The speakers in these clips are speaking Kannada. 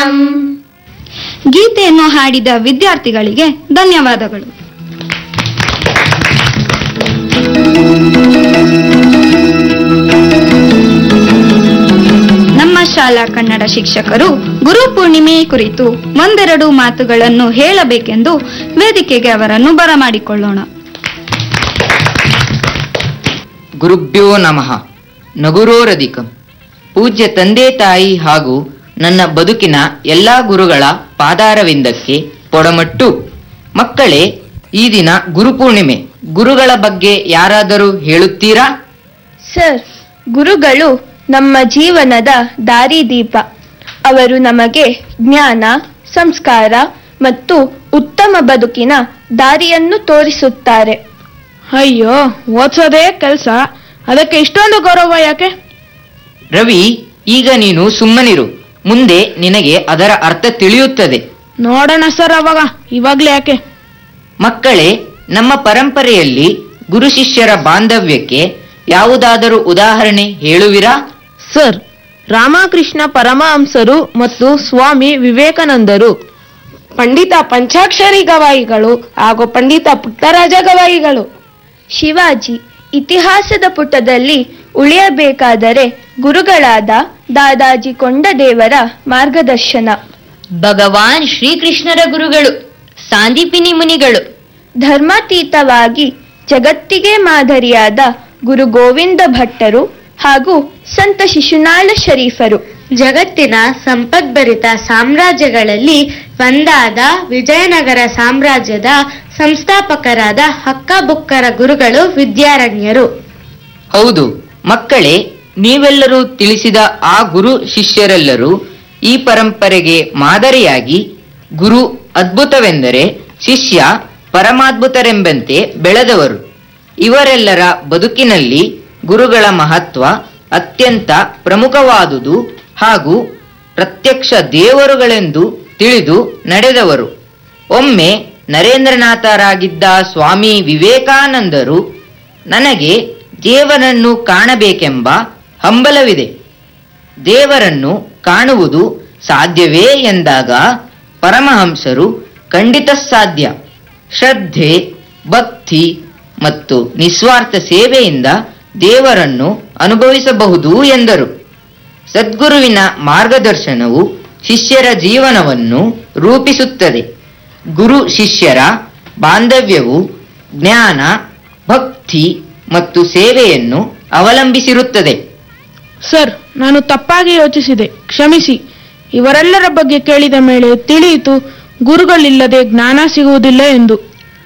ಮಾತರಂ. ಗೀತೆಯನ್ನು ಹಾಡಿದ ವಿದ್ಯಾರ್ಥಿಗಳಿಗೆ ಧನ್ಯವಾದಗಳು ನಮ್ಮ ಶಾಲಾ ಕನ್ನಡ ಶಿಕ್ಷಕರು ಗುರು ಪೂರ್ಣಿಮೆ ಕುರಿತು ಒಂದೆರಡು ಮಾತುಗಳನ್ನು ಹೇಳಬೇಕೆಂದು ವೇದಿಕೆಗೆ ಅವರನ್ನು ಬರಮಾಡಿಕೊಳ್ಳೋಣ ಗುರುಭ್ಯೋ ನಮಃ ನಗುರೋರಧಿಕಂ ಪೂಜ್ಯ ತಂದೆ ತಾಯಿ ಹಾಗೂ ನನ್ನ ಬದುಕಿನ ಎಲ್ಲಾ ಗುರುಗಳ ಪಾದಾರವಿಂದಕ್ಕೆ ಪೊಡಮಟ್ಟು ಮಕ್ಕಳೇ ಈ ದಿನ ಗುರುಪೂರ್ಣಿಮೆ ಗುರುಗಳ ಬಗ್ಗೆ ಯಾರಾದರೂ ಹೇಳುತ್ತೀರಾ ಸರ್ ಗುರುಗಳು ನಮ್ಮ ಜೀವನದ ದಾರಿದೀಪ ಅವರು ನಮಗೆ ಜ್ಞಾನ ಸಂಸ್ಕಾರ ಮತ್ತು ಉತ್ತಮ ಬದುಕಿನ ದಾರಿಯನ್ನು ತೋರಿಸುತ್ತಾರೆ ಅಯ್ಯೋ ಓದ್ಸೋದೇ ಕೆಲ್ಸ ಅದಕ್ಕೆ ಇಷ್ಟೊಂದು ಗೌರವ ಯಾಕೆ ರವಿ ಈಗ ನೀನು ಸುಮ್ಮನಿರು ಮುಂದೆ ನಿನಗೆ ಅದರ ಅರ್ಥ ತಿಳಿಯುತ್ತದೆ ನೋಡೋಣ ಸರ್ ಅವಾಗ ಇವಾಗ್ಲೇ ಯಾಕೆ ಮಕ್ಕಳೇ ನಮ್ಮ ಪರಂಪರೆಯಲ್ಲಿ ಗುರು ಶಿಷ್ಯರ ಬಾಂಧವ್ಯಕ್ಕೆ ಯಾವುದಾದರೂ ಉದಾಹರಣೆ ಹೇಳುವಿರಾ ಸರ್ ರಾಮಕೃಷ್ಣ ಪರಮಹಂಸರು ಮತ್ತು ಸ್ವಾಮಿ ವಿವೇಕಾನಂದರು ಪಂಡಿತ ಪಂಚಾಕ್ಷರಿ ಗವಾಯಿಗಳು ಹಾಗೂ ಪಂಡಿತ ಪುಟ್ಟರಾಜ ಗವಾಯಿಗಳು ಶಿವಾಜಿ ಇತಿಹಾಸದ ಪುಟದಲ್ಲಿ ಉಳಿಯಬೇಕಾದರೆ ಗುರುಗಳಾದ ದಾದಾಜಿ ಕೊಂಡದೇವರ ಮಾರ್ಗದರ್ಶನ ಭಗವಾನ್ ಶ್ರೀಕೃಷ್ಣರ ಗುರುಗಳು ಸಾಂದೀಪಿನಿ ಮುನಿಗಳು ಧರ್ಮಾತೀತವಾಗಿ ಜಗತ್ತಿಗೆ ಮಾದರಿಯಾದ ಗುರು ಗೋವಿಂದ ಭಟ್ಟರು ಹಾಗೂ ಸಂತ ಶಿಶುನಾಳ ಶರೀಫರು ಜಗತ್ತಿನ ಸಂಪದ್ಭರಿತ ಸಾಮ್ರಾಜ್ಯಗಳಲ್ಲಿ ಒಂದಾದ ವಿಜಯನಗರ ಸಾಮ್ರಾಜ್ಯದ ಸಂಸ್ಥಾಪಕರಾದ ಹಕ್ಕಬುಕ್ಕರ ಗುರುಗಳು ವಿದ್ಯಾರಣ್ಯರು ಹೌದು ಮಕ್ಕಳೇ ನೀವೆಲ್ಲರೂ ತಿಳಿಸಿದ ಆ ಗುರು ಶಿಷ್ಯರೆಲ್ಲರೂ ಈ ಪರಂಪರೆಗೆ ಮಾದರಿಯಾಗಿ ಗುರು ಅದ್ಭುತವೆಂದರೆ ಶಿಷ್ಯ ಪರಮಾದ್ಭುತರೆಂಬಂತೆ ಬೆಳೆದವರು ಇವರೆಲ್ಲರ ಬದುಕಿನಲ್ಲಿ ಗುರುಗಳ ಮಹತ್ವ ಅತ್ಯಂತ ಪ್ರಮುಖವಾದುದು ಹಾಗೂ ಪ್ರತ್ಯಕ್ಷ ದೇವರುಗಳೆಂದು ತಿಳಿದು ನಡೆದವರು ಒಮ್ಮೆ ನರೇಂದ್ರನಾಥರಾಗಿದ್ದ ಸ್ವಾಮಿ ವಿವೇಕಾನಂದರು ನನಗೆ ದೇವರನ್ನು ಕಾಣಬೇಕೆಂಬ ಹಂಬಲವಿದೆ ದೇವರನ್ನು ಕಾಣುವುದು ಸಾಧ್ಯವೇ ಎಂದಾಗ ಪರಮಹಂಸರು ಖಂಡಿತ ಸಾಧ್ಯ ಶ್ರದ್ಧೆ ಭಕ್ತಿ ಮತ್ತು ನಿಸ್ವಾರ್ಥ ಸೇವೆಯಿಂದ ದೇವರನ್ನು ಅನುಭವಿಸಬಹುದು ಎಂದರು ಸದ್ಗುರುವಿನ ಮಾರ್ಗದರ್ಶನವು ಶಿಷ್ಯರ ಜೀವನವನ್ನು ರೂಪಿಸುತ್ತದೆ ಗುರು ಶಿಷ್ಯರ ಬಾಂಧವ್ಯವು ಜ್ಞಾನ ಭಕ್ತಿ ಮತ್ತು ಸೇವೆಯನ್ನು ಅವಲಂಬಿಸಿರುತ್ತದೆ ಸರ್ ನಾನು ತಪ್ಪಾಗಿ ಯೋಚಿಸಿದೆ ಕ್ಷಮಿಸಿ ಇವರೆಲ್ಲರ ಬಗ್ಗೆ ಕೇಳಿದ ಮೇಲೆ ತಿಳಿಯಿತು ಗುರುಗಳಿಲ್ಲದೆ ಜ್ಞಾನ ಸಿಗುವುದಿಲ್ಲ ಎಂದು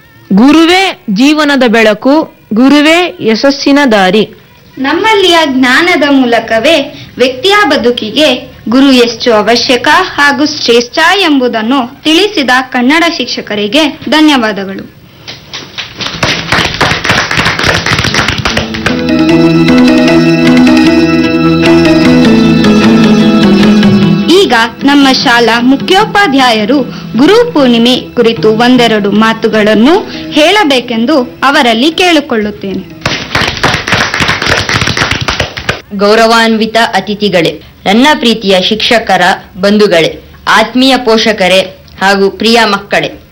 ಗುರುವೇ ಜೀವನದ ಬೆಳಕು ಗುರುವೇ ಯಶಸ್ಸಿನ ದಾರಿ ನಮ್ಮಲ್ಲಿಯ ಜ್ಞಾನದ ಮೂಲಕವೇ ವ್ಯಕ್ತಿಯ ಬದುಕಿಗೆ ಗುರು ಎಷ್ಟು ಅವಶ್ಯಕ ಹಾಗೂ ಶ್ರೇಷ್ಠ ಎಂಬುದನ್ನು ತಿಳಿಸಿದ ಕನ್ನಡ ಶಿಕ್ಷಕರಿಗೆ ಧನ್ಯವಾದಗಳು ಈಗ ನಮ್ಮ ಶಾಲಾ ಮುಖ್ಯೋಪಾಧ್ಯಾಯರು ಗುರು ಪೂರ್ಣಿಮೆ ಕುರಿತು ಒಂದೆರಡು ಮಾತುಗಳನ್ನು ಹೇಳಬೇಕೆಂದು ಅವರಲ್ಲಿ ಕೇಳಿಕೊಳ್ಳುತ್ತೇನೆ ಗೌರವಾನ್ವಿತ ಅತಿಥಿಗಳೇ ನನ್ನ ಪ್ರೀತಿಯ ಶಿಕ್ಷಕರ ಬಂಧುಗಳೇ ಆತ್ಮೀಯ ಪೋಷಕರೇ ಹಾಗೂ ಪ್ರಿಯ ಮಕ್ಕಳೇ